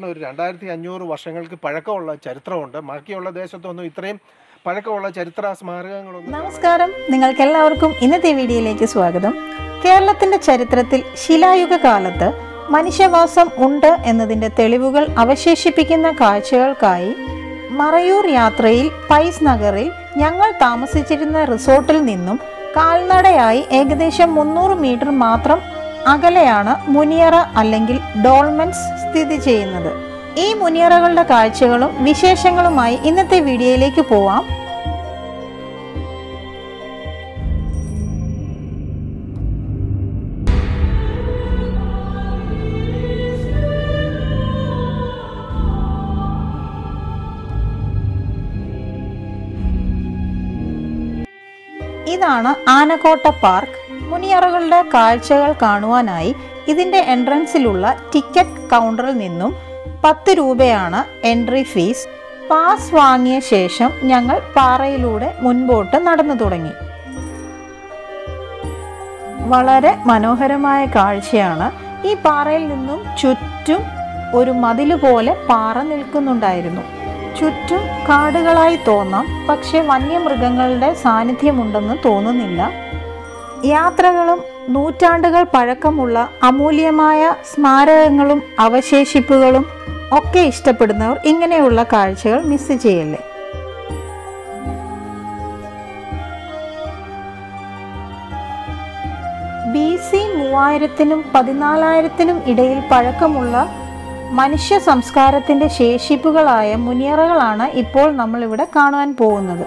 കേരളത്തിന് ഒരു രണ്ടായിരത്തി അഞ്ഞൂറ് വർഷങ്ങൾക്ക് പഴക്കമുള്ള ചരിത്രമുണ്ട് ബാക്കിയുള്ള ദേശത്തൊന്നും ഇത്രയും പഴക്കമുള്ള ചരിത്ര സ്മാരകങ്ങളൊന്നും നമസ്കാരം നിങ്ങൾക്ക് എല്ലാവർക്കും ഇന്നത്തെ വീഡിയോയിലേക്ക് സ്വാഗതം കേരളത്തിന്റെ ചരിത്രത്തിൽ ശിലായുഗ കാലത്ത് മനുഷ്യവാസം ഉണ്ട് എന്നതിന്റെ തെളിവുകൾ അവശേഷിപ്പിക്കുന്ന കാഴ്ചകൾക്കായി മറയൂർ യാത്രയിൽ പൈസ് നഗറിൽ ഞങ്ങൾ താമസിച്ചിരുന്ന റിസോർട്ടിൽ നിന്നും കാൽനടയായി ഏകദേശം മുന്നൂറ് മീറ്റർ മാത്രം അകലെയാണ് മുനിയറ അല്ലെങ്കിൽ ഡോൾമെൻസ് സ്ഥിതി ചെയ്യുന്നത് ഈ മുനിയറകളുടെ കാഴ്ചകളും വിശേഷങ്ങളുമായി ഇന്നത്തെ വീഡിയോയിലേക്ക് പോവാം ഇതാണ് ആനക്കോട്ട പാർക്ക് മുനിയറകളുടെ കാഴ്ചകൾ കാണുവാനായി ഇതിന്റെ എൻട്രൻസിലുള്ള ടിക്കറ്റ് കൗണ്ടറിൽ നിന്നും പത്ത് രൂപയാണ് എൻട്രി ഫീസ് പാസ് വാങ്ങിയ ശേഷം ഞങ്ങൾ പാറയിലൂടെ മുൻപോട്ട് നടന്നു തുടങ്ങി വളരെ മനോഹരമായ കാഴ്ചയാണ് ഈ പാറയിൽ നിന്നും ചുറ്റും ഒരു മതില് പോലെ പാറ നിൽക്കുന്നുണ്ടായിരുന്നു ചുറ്റും കാടുകളായി തോന്നാം പക്ഷെ വന്യമൃഗങ്ങളുടെ സാന്നിധ്യമുണ്ടെന്ന് തോന്നുന്നില്ല യാത്രകളും നൂറ്റാണ്ടുകൾ പഴക്കമുള്ള അമൂല്യമായ സ്മാരകങ്ങളും അവശേഷിപ്പുകളും ഒക്കെ ഇഷ്ടപ്പെടുന്നവർ ഇങ്ങനെയുള്ള കാഴ്ചകൾ മിസ് ചെയ്യല്ലേ ബി സി മൂവായിരത്തിനും പതിനാലായിരത്തിനും ഇടയിൽ പഴക്കമുള്ള മനുഷ്യ സംസ്കാരത്തിന്റെ ശേഷിപ്പുകളായ മുനിയറകളാണ് ഇപ്പോൾ നമ്മൾ ഇവിടെ കാണുവാൻ പോകുന്നത്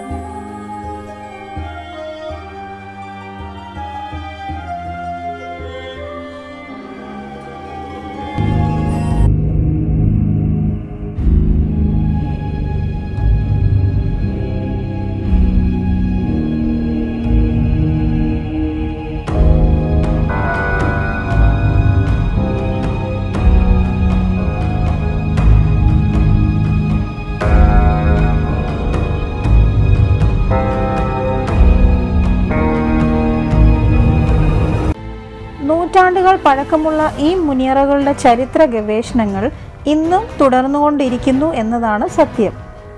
നൂറ്റാണ്ടുകൾ പഴക്കമുള്ള ഈ മുനിയറകളുടെ ചരിത്ര ഗവേഷണങ്ങൾ ഇന്നും തുടർന്നുകൊണ്ടിരിക്കുന്നു എന്നതാണ് സത്യം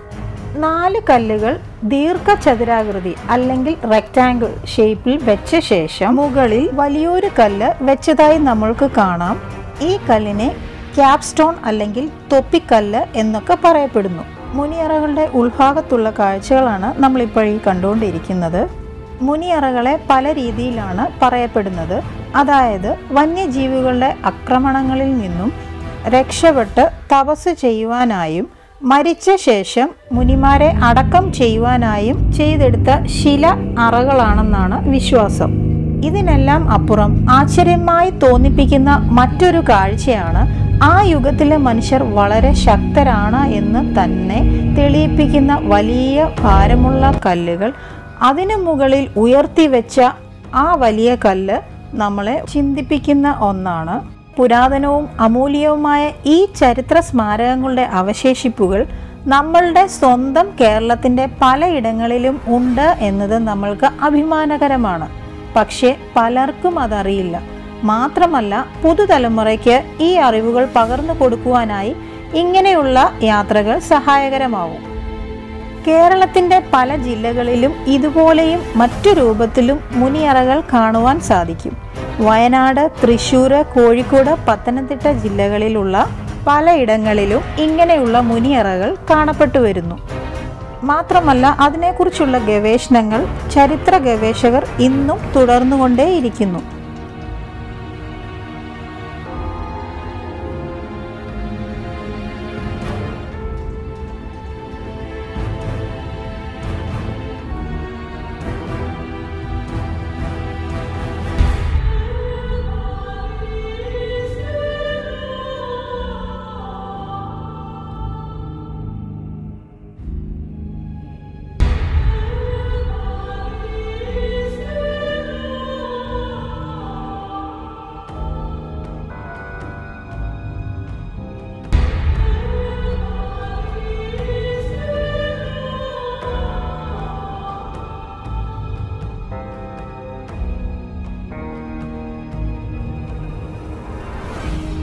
നാല് കല്ലുകൾ ദീർഘചതുരാകൃതി അല്ലെങ്കിൽ റെക്റ്റാങ്കിൾ ഷേപ്പിൽ വെച്ച ശേഷം മുകളിൽ വലിയൊരു കല്ല് വെച്ചതായി നമ്മൾക്ക് കാണാം ഈ കല്ലിനെ ക്യാപ്സ്റ്റോൺ അല്ലെങ്കിൽ തൊപ്പിക്കല്ല് എന്നൊക്കെ പറയപ്പെടുന്നു മുനിയറകളുടെ ഉൾഭാഗത്തുള്ള കാഴ്ചകളാണ് നമ്മളിപ്പോൾ ഈ കണ്ടുകൊണ്ടിരിക്കുന്നത് മുനിയറകളെ പല രീതിയിലാണ് പറയപ്പെടുന്നത് അതായത് വന്യജീവികളുടെ ആക്രമണങ്ങളിൽ നിന്നും രക്ഷപ്പെട്ട് തപസ് ചെയ്യുവാനായും മരിച്ച ശേഷം മുനിമാരെ അടക്കം ചെയ്യുവാനായും ചെയ്തെടുത്ത ശില അറകളാണെന്നാണ് വിശ്വാസം ഇതിനെല്ലാം അപ്പുറം ആശ്ചര്യമായി തോന്നിപ്പിക്കുന്ന മറ്റൊരു കാഴ്ചയാണ് ആ യുഗത്തിലെ മനുഷ്യർ വളരെ ശക്തരാണ് എന്ന് തന്നെ തെളിയിപ്പിക്കുന്ന വലിയ ഭാരമുള്ള കല്ലുകൾ അതിനു മുകളിൽ ഉയർത്തിവെച്ച ആ വലിയ കല്ല് നമ്മളെ ചിന്തിപ്പിക്കുന്ന ഒന്നാണ് പുരാതനവും അമൂല്യവുമായ ഈ ചരിത്ര സ്മാരകങ്ങളുടെ അവശേഷിപ്പുകൾ നമ്മളുടെ സ്വന്തം കേരളത്തിൻ്റെ പലയിടങ്ങളിലും ഉണ്ട് എന്നത് നമ്മൾക്ക് അഭിമാനകരമാണ് പക്ഷേ പലർക്കും അതറിയില്ല മാത്രമല്ല പുതുതലമുറയ്ക്ക് ഈ അറിവുകൾ പകർന്നു കൊടുക്കുവാനായി ഇങ്ങനെയുള്ള യാത്രകൾ സഹായകരമാവും കേരളത്തിന്റെ പല ജില്ലകളിലും ഇതുപോലെയും മറ്റു രൂപത്തിലും മുനിയറകൾ കാണുവാൻ സാധിക്കും വയനാട് തൃശ്ശൂർ കോഴിക്കോട് പത്തനംതിട്ട ജില്ലകളിലുള്ള പലയിടങ്ങളിലും ഇങ്ങനെയുള്ള മുനിയറകൾ കാണപ്പെട്ടു വരുന്നു മാത്രമല്ല അതിനെക്കുറിച്ചുള്ള ഗവേഷണങ്ങൾ ചരിത്ര ഗവേഷകർ ഇന്നും തുടർന്നുകൊണ്ടേയിരിക്കുന്നു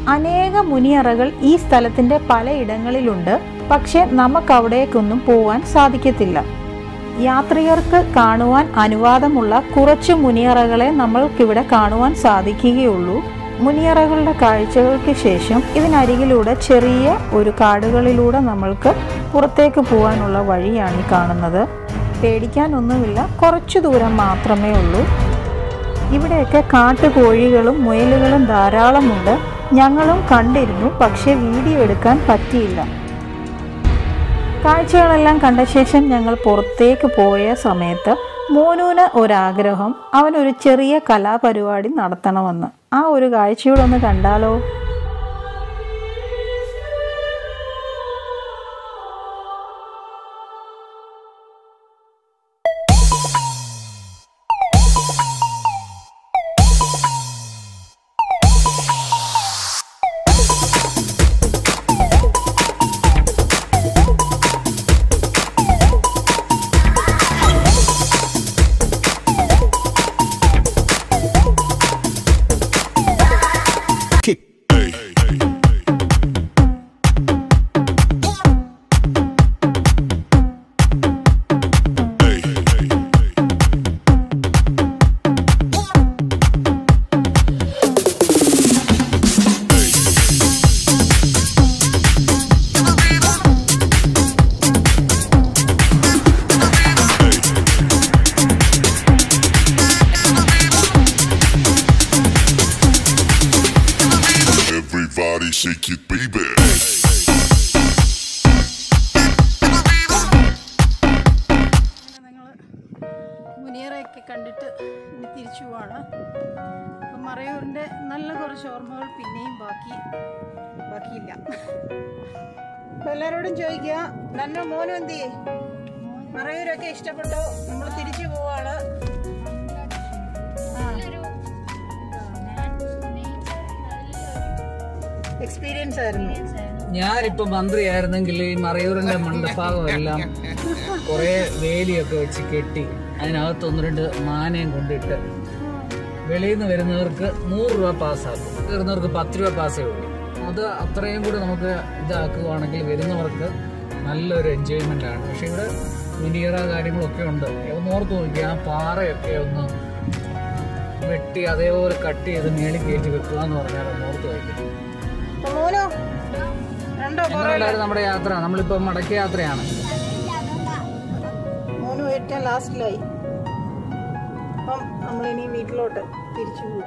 അനേക മുനിയറകൾ ഈ സ്ഥലത്തിൻ്റെ പലയിടങ്ങളിലുണ്ട് പക്ഷെ നമുക്ക് അവിടേക്കൊന്നും പോവാൻ സാധിക്കത്തില്ല യാത്രികർക്ക് കാണുവാൻ അനുവാദമുള്ള കുറച്ച് മുനിയറകളെ നമ്മൾക്കിവിടെ കാണുവാൻ സാധിക്കുകയുള്ളൂ മുനിയറകളുടെ കാഴ്ചകൾക്ക് ശേഷം ഇതിനരികിലൂടെ ചെറിയ ഒരു കാടുകളിലൂടെ നമ്മൾക്ക് പുറത്തേക്ക് പോകാനുള്ള വഴിയാണ് ഈ കാണുന്നത് പേടിക്കാനൊന്നുമില്ല കുറച്ചു ദൂരം മാത്രമേ ഉള്ളൂ ഇവിടെയൊക്കെ കാട്ടുകോഴികളും മുയലുകളും ധാരാളമുണ്ട് ഞങ്ങളും കണ്ടിരുന്നു പക്ഷേ വീഡിയോ എടുക്കാൻ പറ്റിയില്ല കാഴ്ചകളെല്ലാം കണ്ട ശേഷം ഞങ്ങൾ പുറത്തേക്ക് പോയ സമയത്ത് മോനുവിന് ഒരാഗ്രഹം അവനൊരു ചെറിയ കലാപരിപാടി നടത്തണമെന്ന് ആ ഒരു കാഴ്ചയൂടെ ഒന്ന് കണ്ടാലോ Everybody shake it, baby. ഞങ്ങൾ മുനിയറയൊക്കെ കണ്ടിട്ട് ഇനി തിരിച്ചു പോവാണ് അപ്പം മറയൂരിൻ്റെ നല്ല കുറച്ച് ഓർമ്മകൾ പിന്നെയും ബാക്കി ബാക്കിയില്ല അപ്പം എല്ലാവരോടും ചോദിക്കുക നന്ന മോനും എന്തി മറയൂരൊക്കെ ഇഷ്ടപ്പെട്ടോ നമ്മൾ തിരിച്ചു പോവാണ് എക്സ്പീരിയൻസ് ആയിരുന്നു ഞാനിപ്പോ മന്ത്രിയായിരുന്നെങ്കിൽ ഈ മറയൂരിന്റെ മണ്ടഭാഗം എല്ലാം കുറെ വേലിയൊക്കെ വെച്ച് കെട്ടി അതിനകത്ത് ഒന്ന് രണ്ട് മാനയും കൊണ്ടിട്ട് വെളിയിൽ നിന്ന് വരുന്നവർക്ക് നൂറ് രൂപ പാസ്സാക്കും വരുന്നവർക്ക് പത്ത് രൂപ പാസ്സേ ഉള്ളൂ അത് അത്രയും കൂടി നമുക്ക് ഇതാക്കുവാണെങ്കിൽ വരുന്നവർക്ക് നല്ലൊരു എൻജോയ്മെന്റ് ആണ് പക്ഷെ ഇവിടെ മുനിയറ കാര്യങ്ങളൊക്കെ ഉണ്ട് ഒന്ന് ഓർത്ത് നോക്കി ആ പാറയൊക്കെ ഒന്ന് വെട്ടി അതേപോലെ കട്ട് ചെയ്ത് മേളിൽ കയറ്റി വെക്കുക എന്ന് പറഞ്ഞാൽ ഒന്ന് ഓർത്ത് വയ്ക്കും അപ്പൊ മോനോ രണ്ടോ എങ്ങനെയുണ്ടായിരുന്നു നമ്മുടെ യാത്ര നമ്മളിപ്പോ മടക്ക യാത്രയാണ് മോനും ഏറ്റവും ലാസ്റ്റിലായി അപ്പം നമ്മളിനി വീട്ടിലോട്ട് തിരിച്ചു പോകും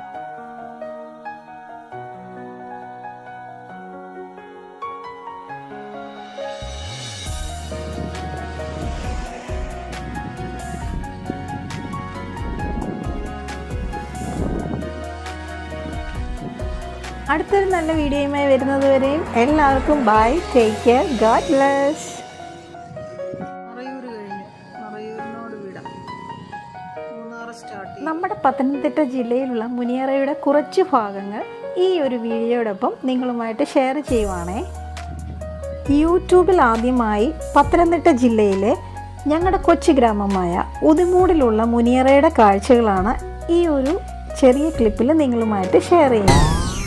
അടുത്തൊരു നല്ല വീഡിയോയുമായി വരുന്നത് വരെയും എല്ലാവർക്കും bye take care god bless Marayur കഴിഞ്ഞു മറയൂരിനോട് വിടാം മൂന്നാറ് സ്റ്റാർട്ട് നമ്മുടെ പത്തനംതിട്ട ജില്ലയിലുള്ള മുനിയറയുടെ കുറച്ച് ഭാഗങ്ങൾ ഈ ഒരു വീഡിയോയോടൊപ്പം നിങ്ങളുമായിട്ട് ഷെയർ ചെയ്യുവാണേ യൂട്യൂബിൽ ആദ്യമായി പത്തനംതിട്ട ജില്ലയിലെ ഞങ്ങളുടെ കൊച്ചു ഗ്രാമമായ ഉദിമൂടിലുള്ള മുനിയറയുടെ കാഴ്ചകളാണ് ഈ ഒരു ചെറിയ ക്ലിപ്പിൽ നിങ്ങളുമായിട്ട് ഷെയർ ചെയ്യുന്നത്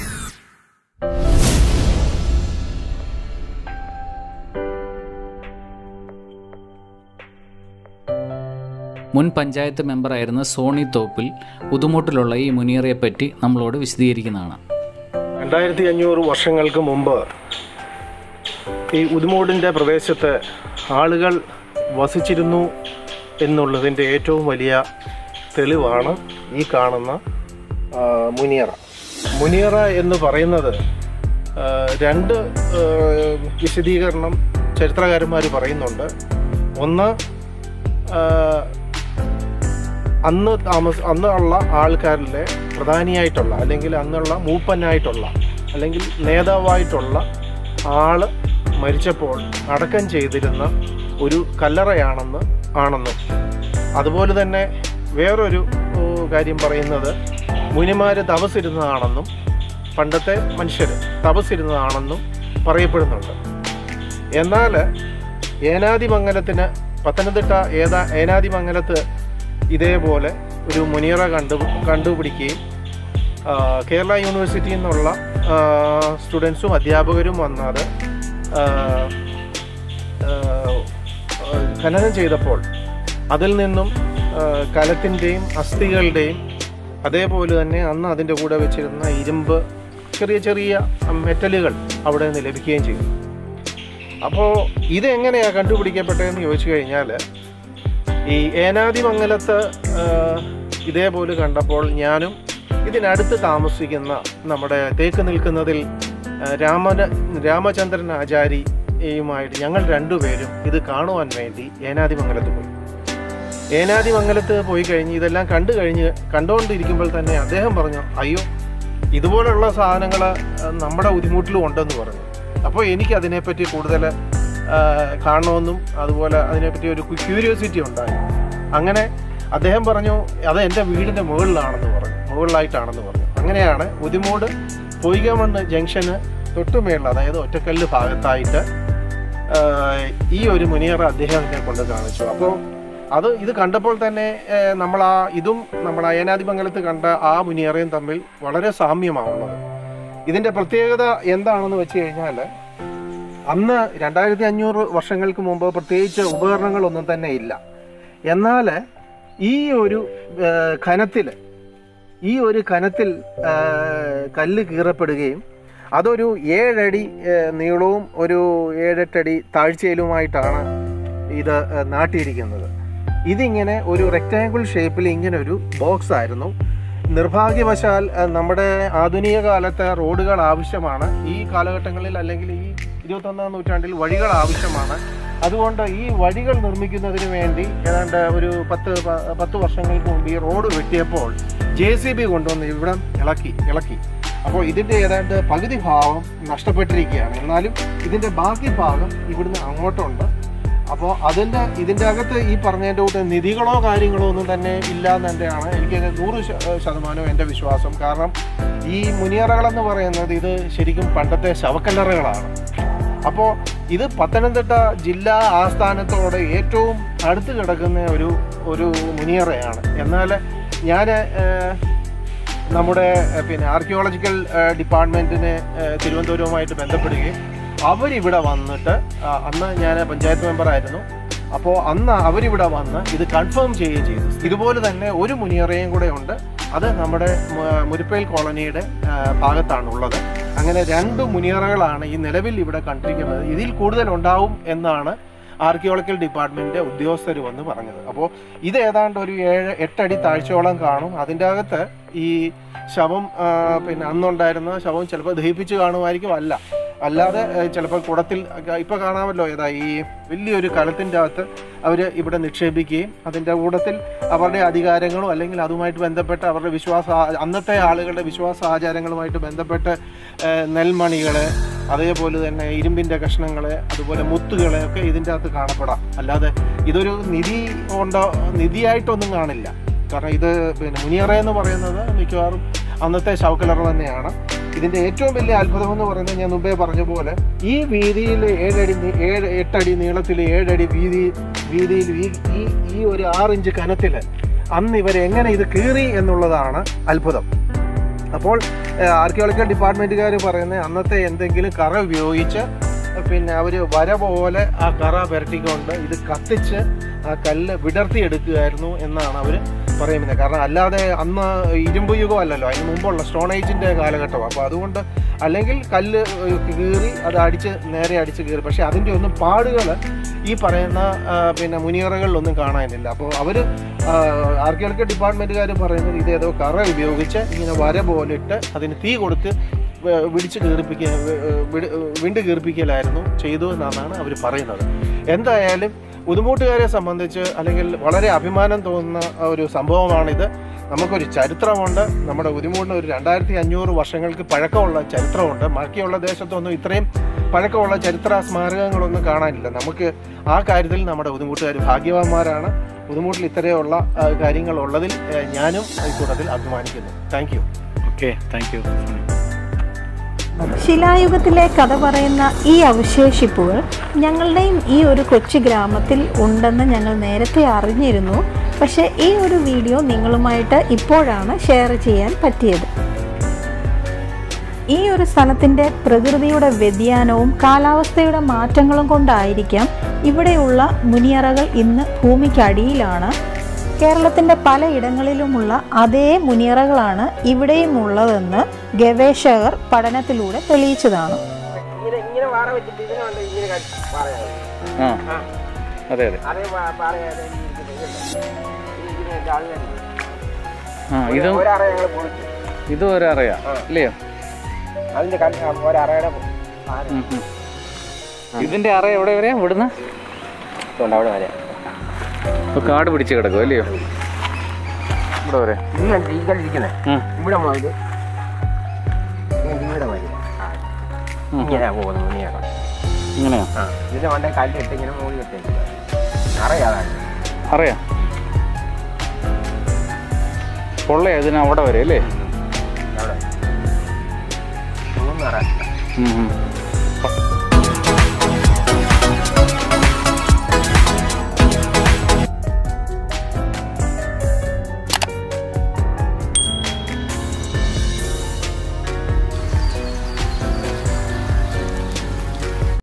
മുൻ പഞ്ചായത്ത് മെമ്പറായിരുന്ന സോണി തോപ്പിൽ ഉതുമൂട്ടിലുള്ള ഈ മുനിയറയെപ്പറ്റി നമ്മളോട് വിശദീകരിക്കുന്നതാണ് രണ്ടായിരത്തി അഞ്ഞൂറ് വർഷങ്ങൾക്ക് മുമ്പ് ഈ ഉദുമൂടിൻ്റെ പ്രദേശത്ത് ആളുകൾ വസിച്ചിരുന്നു എന്നുള്ളതിൻ്റെ ഏറ്റവും വലിയ തെളിവാണ് ഈ കാണുന്ന ആ, മുനിയറ മുനിയറ എന്ന് പറയുന്നത് ആ, രണ്ട് ആ, വിശദീകരണം ചരിത്രകാരന്മാർ പറയുന്നുണ്ട് ഒന്ന് ആ, അന്ന് താമസ അന്ന് ഉള്ള ആൾക്കാരിലെ പ്രധാനിയായിട്ടുള്ള അല്ലെങ്കിൽ അന്നുള്ള മൂപ്പനായിട്ടുള്ള അല്ലെങ്കിൽ നേതാവായിട്ടുള്ള ആള് മരിച്ചപ്പോൾ അടക്കം ചെയ്തിരുന്ന ഒരു കല്ലറയാണെന്ന് ആണെന്നും അതുപോലെ തന്നെ വേറൊരു ഓ, കാര്യം പറയുന്നത് മുനിമാർ തപസിരുന്നതാണെന്നും പണ്ടത്തെ മനുഷ്യർ തപസിരുന്നതാണെന്നും പറയപ്പെടുന്നുണ്ട് എന്നാൽ ഏനാദിമംഗലത്തിന് പത്തനംതിട്ട ഏതാ ഏനാദിമംഗലത്ത് ഇതേപോലെ ഒരു മുനിയറ കണ്ടു കണ്ടുപിടിക്കുകയും ആ, കേരള യൂണിവേഴ്സിറ്റിയിൽ നിന്നുള്ള സ്റ്റുഡൻസും അധ്യാപകരും വന്നത് ആ, ആ, ഖനനം ചെയ്തപ്പോൾ അതിൽ നിന്നും ആ, കലത്തിൻ്റെയും അസ്ഥികളുടെയും അതേപോലെ തന്നെ അന്ന് അതിൻ്റെ കൂടെ വെച്ചിരുന്ന ഇരുമ്പ് ചെറിയ ചെറിയ മെറ്റലുകൾ അവിടെ നിന്ന് ലഭിക്കുകയും ചെയ്തു അപ്പോൾ ഇത് എങ്ങനെയാണ് കണ്ടുപിടിക്കപ്പെട്ടതെന്ന് ചോദിച്ചു കഴിഞ്ഞാൽ ഈ ഏനാദിമംഗലത്ത് ആ, ഇതേപോലെ കണ്ടപ്പോൾ ഞാനും ഇതിനടുത്ത് താമസിക്കുന്ന നമ്മുടെ തേക്ക് നിൽക്കുന്നതിൽ ആ, രാമന രാമചന്ദ്രൻ ആചാരിയുമായിട്ട് ഞങ്ങൾ രണ്ടുപേരും ഇത് കാണുവാൻ വേണ്ടി ഏനാദിമംഗലത്ത് പോയി ഏനാദിമംഗലത്ത് പോയി കഴിഞ്ഞ് ഇതെല്ലാം കണ്ടു കഴിഞ്ഞ് കണ്ടുകൊണ്ടിരിക്കുമ്പോൾ തന്നെ അദ്ദേഹം പറഞ്ഞു അയ്യോ ഇതുപോലുള്ള സാധനങ്ങൾ നമ്മുടെ ബുദ്ധിമുട്ടിലും ഉണ്ടെന്ന് പറഞ്ഞു അപ്പോൾ എനിക്ക് അതിനെപ്പറ്റി കൂടുതൽ ആ, കാണണമെന്നും അതുപോലെ അതിനെപ്പറ്റി ഒരു ക്യൂരിയോസിറ്റി ഉണ്ടായി അങ്ങനെ അദ്ദേഹം പറഞ്ഞു അത് എൻ്റെ വീടിൻ്റെ മുകളിലാണെന്ന് പറഞ്ഞു മുകളിലായിട്ടാണെന്ന് പറഞ്ഞു അങ്ങനെയാണ് ഉദിമൂട് പൊയ്കമണ്ണ് ജംഗ്ഷന് തൊട്ടുമേളിൽ അതായത് ഒറ്റക്കല്ല് ഭാഗത്തായിട്ട് ആ, ഈ ഒരു മുനിയറ അദ്ദേഹം എന്നെ കൊണ്ട് കാണിച്ചു അപ്പോൾ അത് ഇത് കണ്ടപ്പോൾ തന്നെ ഏഹ്, നമ്മൾ ആ ഇതും നമ്മൾ അയനാദിമംഗലത്ത് കണ്ട ആ മുനിയറയും തമ്മിൽ വളരെ സാമ്യമാവുന്നത് ഇതിൻ്റെ പ്രത്യേകത എന്താണെന്ന് വെച്ച് കഴിഞ്ഞാൽ അന്ന് രണ്ടായിരത്തി അഞ്ഞൂറ് വർഷങ്ങൾക്ക് മുമ്പ് പ്രത്യേകിച്ച് ഉപകരണങ്ങളൊന്നും തന്നെ ഇല്ല എന്നാൽ ഈ ഒരു ഖനത്തിൽ ഈ ഒരു കനത്തിൽ ആ, കല്ല് കീറപ്പെടുകയും അതൊരു ഏഴടി ആ, നീളവും ഒരു ഏഴെട്ടടി താഴ്ചയിലുമായിട്ടാണ് ഇത് ആ, നാട്ടിയിരിക്കുന്നത് ഇതിങ്ങനെ ഒരു റെക്റ്റാങ്കിൾ ഷേപ്പിൽ ഇങ്ങനെ ഒരു ബോക്സ് ആയിരുന്നു നിർഭാഗ്യവശാൽ ആ, നമ്മുടെ ആധുനിക കാലത്തെ റോഡുകൾ ആവശ്യമാണ് ഈ കാലഘട്ടങ്ങളിൽ അല്ലെങ്കിൽ ഈ ഇരുപത്തൊന്നാം നൂറ്റാണ്ടിൽ വഴികൾ ആവശ്യമാണ് അതുകൊണ്ട് ഈ വഴികൾ നിർമ്മിക്കുന്നതിന് വേണ്ടി ഏതാണ്ട് ഒരു പത്ത് പ- പത്ത് വർഷങ്ങൾക്ക് മുമ്പ് ഈ റോഡ് വെട്ടിയപ്പോൾ ജെ സി ബി കൊണ്ടുവന്ന് ഇവിടം ഇളക്കി ഇളക്കി അപ്പോൾ ഇതിൻ്റെ ഏതാണ്ട് പകുതി ഭാഗം നഷ്ടപ്പെട്ടിരിക്കുകയാണ് എന്നാലും ഇതിൻ്റെ ബാക്കി ഭാഗം ഇവിടുന്ന് അങ്ങോട്ടുണ്ട് അപ്പോൾ അതിൻ്റെ ഇതിൻ്റെ അകത്ത് ഈ പറഞ്ഞതിൻ്റെ കൂട്ട് നിധികളോ കാര്യങ്ങളോ ഒന്നും തന്നെ ഇല്ല എന്നെൻ്റെയാണ് എനിക്ക് നൂറ് ശ- ശതമാനവും എൻ്റെ വിശ്വാസം കാരണം ഈ മുനിയറകളെന്ന് പറയുന്നത് ഇത് ശരിക്കും പണ്ടത്തെ ശവക്കല്ലറകളാണ് അപ്പോൾ ഇത് പത്തനംതിട്ട ജില്ലാ ആസ്ഥാനത്തോട് ഏറ്റവും അടുത്ത് കിടക്കുന്ന ഒരു ഒരു മുനിയറയാണ് എന്നാൽ ഞാൻ നമ്മുടെ ഏഹ്, പിന്നെ ആർക്കിയോളജിക്കൽ ഏഹ്, ഡിപ്പാർട്ട്മെൻറ്റിന് ഏഹ്, തിരുവനന്തപുരവുമായിട്ട് ബന്ധപ്പെടുകയും അവരിവിടെ വന്നിട്ട് ആ, അന്ന് ഞാൻ പഞ്ചായത്ത് മെമ്പറായിരുന്നു അപ്പോൾ അന്ന് അവരിവിടെ വന്ന് ഇത് കൺഫേം ചെയ്യുകയും ചെയ്തു ഇതുപോലെ തന്നെ ഒരു മുനിയറയും കൂടെ ഉണ്ട് അത് നമ്മുടെ മു- മുരിപ്പേൽ കോളനിയുടെ ആ, ഭാഗത്താണുള്ളത് അങ്ങനെ രണ്ട് മുനിയറകളാണ് ഈ നിലവിൽ ഇവിടെ കണ്ടിരിക്കുന്നത് ഇതിൽ കൂടുതൽ ഉണ്ടാവും എന്നാണ് ആർക്കിയോളജിക്കൽ ഡിപ്പാർട്ട്മെൻറ്റിൻ്റെ ഉദ്യോഗസ്ഥർ വന്ന് പറഞ്ഞത് അപ്പോൾ ഇത് ഏതാണ്ട് ഒരു ഏഴ് എട്ടടി താഴ്ചയോളം കാണും അതിൻ്റെ അകത്ത് ഈ ശവം ആ, പിന്നെ അന്നുണ്ടായിരുന്ന ശവം ചിലപ്പോൾ ദഹിപ്പിച്ച് കാണുമായിരിക്കും അല്ല അല്ലാതെ ഏ, ചിലപ്പോൾ കുടത്തിൽ ഇപ്പോൾ കാണാമല്ലോ ഏതാ ഈ വലിയൊരു കലത്തിൻ്റെ അകത്ത് അവർ ഇവിടെ നിക്ഷേപിക്കുകയും അതിൻ്റെ കൂടത്തിൽ അവരുടെ അധികാരങ്ങളും അല്ലെങ്കിൽ അതുമായിട്ട് ബന്ധപ്പെട്ട് അവരുടെ വിശ്വാസ അന്നത്തെ ആളുകളുടെ വിശ്വാസ ആചാരങ്ങളുമായിട്ട് ബന്ധപ്പെട്ട് നെൽമണികൾ അതേപോലെ തന്നെ ഇരുമ്പിൻ്റെ കഷ്ണങ്ങൾ അതുപോലെ മുത്തുകൾ ഒക്കെ ഇതിൻ്റെ അകത്ത് കാണപ്പെടാം അല്ലാതെ ഇതൊരു നിധി കൊണ്ടോ നിധിയായിട്ടൊന്നും കാണില്ല കാരണം ഇത് പിന്നെ മുനിയറ എന്ന് പറയുന്നത് മിക്കവാറും അന്നത്തെ ശവക്കലറ തന്നെയാണ് ഇതിൻ്റെ ഏറ്റവും വലിയ അത്ഭുതം എന്ന് പറയുന്നത് ഞാൻ മുമ്പേ പറഞ്ഞ പോലെ ഈ വീതിയിൽ ഏഴടി നീ- ഏഴ് എട്ടടി നീളത്തിൽ ഏഴടി വീതി വീതിയിൽ ഈ ഈ ഈ ഒരു ആറിഞ്ച് കനത്തിൽ അന്ന് ഇവർ എങ്ങനെ ഇത് കീറി എന്നുള്ളതാണ് അത്ഭുതം അപ്പോൾ ആർക്കിയോളജിക്കൽ ഡിപ്പാർട്ട്മെൻറ്റുകാർ പറയുന്നത് അന്നത്തെ എന്തെങ്കിലും കറ ഉപയോഗിച്ച് പിന്നെ അവർ വര പോലെ ആ കറ പുരട്ടിക്കൊണ്ട് ഇത് കത്തിച്ച് ആ കല്ല് വിടർത്തിയെടുക്കുകയായിരുന്നു എന്നാണ് അവർ പറയുന്നത് കാരണം അല്ലാതെ അന്ന് ഇരുമ്പ് യുഗം അല്ലല്ലോ അതിന് മുമ്പുള്ള സ്റ്റോൺ ഏജിൻ്റെ കാലഘട്ടമാണ് അപ്പോൾ അതുകൊണ്ട് അല്ലെങ്കിൽ കല്ല് കീറി അത് അടിച്ച് നേരെ അടിച്ച് കീറി പക്ഷേ അതിൻ്റെ ഒന്നും പാടുകൾ ഈ പറയുന്ന ആ, പിന്നെ മുനിയറകളിലൊന്നും കാണാനില്ല അപ്പോൾ അവർ ആർക്കിയോളജിക്കൽ ഡിപ്പാർട്ട്മെൻറ്റുകാർ പറയുന്നത് ഇത് ഏതോ കറ ഉപയോഗിച്ച് ഇങ്ങനെ വര പോലെ ഇട്ട് അതിന് തീ കൊടുത്ത് വ- പിടിച്ച് കീറിപ്പിക്കുക വിട്- വിണ്ട് കീറിപ്പിക്കലായിരുന്നു ചെയ്തു എന്നാണ് അവർ പറയുന്നത് എന്തായാലും ഉതുമൂട്ടുകാരെ സംബന്ധിച്ച് അല്ലെങ്കിൽ വളരെ അഭിമാനം തോന്നുന്ന ഒരു സംഭവമാണിത് നമുക്കൊരു ചരിത്രമുണ്ട് നമ്മുടെ ഉരുമൂടിന് ഒരു രണ്ടായിരത്തി അഞ്ഞൂറ് വർഷങ്ങൾക്ക് പഴക്കമുള്ള ചരിത്രമുണ്ട് ബാക്കിയുള്ള ദേശത്തൊന്നും ഇത്രയും പഴക്കമുള്ള ചരിത്ര സ്മാരകങ്ങളൊന്നും കാണാനില്ല നമുക്ക് ആ കാര്യത്തിൽ നമ്മുടെ ഉതുമൂട്ടുകാർ ഭാഗ്യവാന്മാരാണ് ഉതുമൂട്ടിൽ ഇത്രയുള്ള ആ, കാര്യങ്ങൾ ഉള്ളതിൽ ഏ, ഞാനും ഈ കൂട്ടത്തിൽ അഭിമാനിക്കുന്നു thank you okay thank you ശിലായുഗത്തിലെ കഥ പറയുന്ന ഈ അവശേഷിപ്പുകൾ ഞങ്ങളുടെയും ഈ ഒരു കൊച്ചു ഗ്രാമത്തിൽ ഉണ്ടെന്ന് ഞങ്ങൾ നേരത്തെ അറിഞ്ഞിരുന്നു പക്ഷേ ഈ ഒരു വീഡിയോ നിങ്ങളുമായിട്ട് ഇപ്പോഴാണ് ഷെയർ ചെയ്യാൻ പറ്റിയത് ഈ ഒരു സ്ഥലത്തിൻ്റെ പ്രകൃതിയുടെ വ്യതിയാനവും കാലാവസ്ഥയുടെ മാറ്റങ്ങളും കൊണ്ടായിരിക്കാം ഇവിടെയുള്ള മുനിയറകൾ ഇന്ന് ഭൂമിക്കടിയിലാണ് കേരളത്തിൻ്റെ പലയിടങ്ങളിലുമുള്ള അതേ മുനിയറകളാണ് ഇവിടെയും ഉള്ളതെന്ന് ഗവേഷകർ പഠനത്തിലൂടെ തെളിയിച്ചതാണ് ഇങ്ങനെ ഇങ്ങനെ പാറ വെച്ചിട്ട് ഇതിനുണ്ട് ഇങ്ങനെ കടി- പാറയാണ് ആ അതെ അതെ അതേ പാ- പാറയാണ് ഈ ഇരിക്കുന്നത്. ഇതുണ്ട്. ഈ ഇരിക്കുന്ന ആൾ തന്നെ. ആ ഇതും ഒരറ ഞങ്ങൾ പൊളിച്ചു ഇതും ഒരറിയാ അല്ലയോ അതിന്റെ കല്ല് ഒരറയുടെ പാറ ഉം, ഉം. ഇതിന്റെ അറ എവിടെ വരെ ഇവിടുന്ന് ഉണ്ട് അവിടെ വരെ ഇപ്പൊ കാട് പിടിച്ച് കിടക്കും അല്ലയോ ഇവിടെ വരെ ഇത് കണ്ടിട്ട് ഈ കല്ലിരിക്കുന്നത് ഉം. ഇവിടെ മുതൽ ഇവിടെ വരെ ഇങ്ങനെ പോകുന്നു മുനിയാണ് ഇങ്ങനെയാ ആ ഇതിന്റെ മണ്ടേ കല്ലിട്ട് ഇങ്ങനെ മൂടി വെച്ചേക്കുക അറിയാതാണ് അറിയാം പൊള്ളയാ ഇതിന് അവിടെ വരെ അല്ലേ അവിടെ മൂന്ന് അറ ഉം, ഉം.